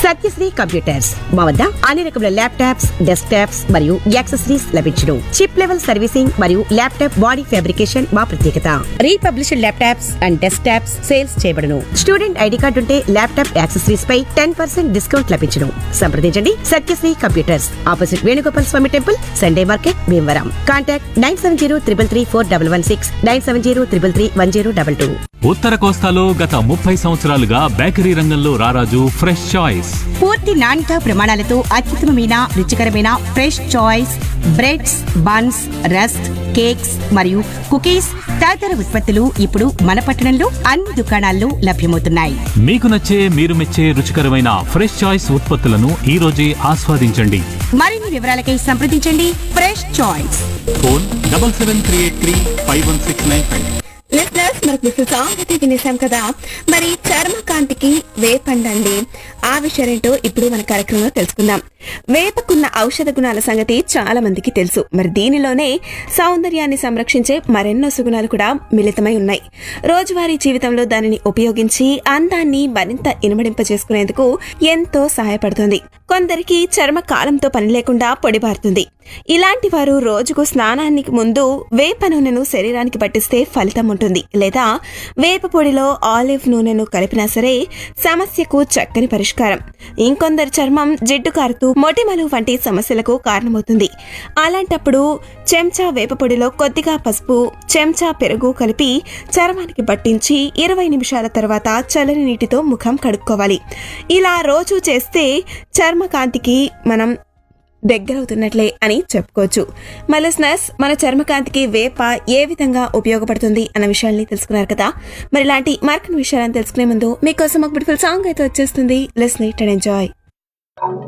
Satyasri computers మా వద్ద అన్ని రకముల ల్యాప్టాప్స్ డెస్క్ టాప్స్ మరియు యాక్సెసరీస్ లభించును చిప్ లెవెల్ సర్వీసింగ్ మరియు ల్యాప్టాప్ బాడీ ఫ్యాబ్రికేషన్ మా ప్రత్యేకత republished laptops and desktops sales చేయబడును స్టూడెంట్ ఐడి కార్డు ఉంటే ల్యాప్టాప్ యాక్సెసరీస్ పై టెన్ పర్సెంట్ డిస్కౌంట్ లభించును సంప్రదించండి Satyasri computers opposite Venugopal Swamy temple Sunday market Bhimavaram contact nine seven zero triple three four double one six nine seven zero triple three one zero double two ఉత్తర కోస్తాలో గత ముప్పై సంవత్సరాలుగా bakery రంగంలో రారాజు ఫ్రెష్ చాయిస్ పూర్తి నాణ్యత ప్రమాణాలతో అత్యుత్తమమైన రుచికరమైన fresh choice breads buns rusk cakes మరియు కుకీస్ తదితర ఉత్పత్తులు ఇప్పుడు మన పట్టణంలో అన్ని దుకాణాల్లో లభ్యమవుతున్నాయి మీకు నచ్చే మీరు మెచ్చే రుచికరమైన ఫ్రెష్ చాయిస్ ఉత్పత్తులను ఈ రోజే ఆస్వాదించండి మరిన్ని వివరాలకై సంప్రదించండి fresh choice phone double seven three eight three five one six nine five listeners మనకు ఇప్పుడు సాంగ్ అయితే వినేసాం కదా మరి చర్మకాంతికి వేపండండి ఆ విషయం ఏంటో ఇప్పుడు మన కార్యక్రమంలో తెలుసుకుందాం వేపకున్న ఔషధ గుణాల సంగతి చాలా మందికి తెలుసు మరి దీనిలోనే సౌందర్యాన్ని సంరక్షించే మరెన్నో సుగుణాలు కూడా మిళితమై ఉన్నాయి రోజువారీ జీవితంలో దానిని ఉపయోగించి అందాన్ని మరింత ఇనుమడింప చేసుకునేందుకు ఎంతో సహాయపడుతుంది కొందరికి చర్మ కాలంతో పని లేకుండా పొడిబారుతుంది ఇలాంటి వారు రోజుకు స్నానానికి ముందు వేప నూనెను శరీరానికి పట్టిస్తే ఫలితం ఉంటుంది లేదా వేప పొడిలో ఆలివ్ నూనెను కలిపినా సరే సమస్యకు చక్కని పరిష్కారం ఇంకొందరి చర్మం జిడ్డు కారుతూ మొటిమలు వంటి సమస్యలకు కారణమవుతుంది అలాంటప్పుడు చెంచా వేప పొడిలో కొద్దిగా పసుపు చెంచా పెరుగు కలిపి చర్మానికి పట్టించి ఇరవై నిమిషాల తర్వాత చల్లని నీటితో ముఖం కడుక్కోవాలి ఇలా రోజు చేస్తే చర్మకాంతికి మనం దగ్గరవుతున్నట్లే అని చెప్పుకోవచ్చు మలస్నస్ మన చర్మకాంతికి వేప ఏ విధంగా ఉపయోగపడుతుంది అన్న విషయాల్ని తెలుసుకున్నారు కదా మరి ఇలాంటి మరికొన్ని విషయాలను తెలుసుకునే ముందు మీకోసం ఒక బ్యూటిఫుల్ సాంగ్ అయితే వచ్చేస్తుంది లెస్ నీట్ అండ్ ఎంజాయ్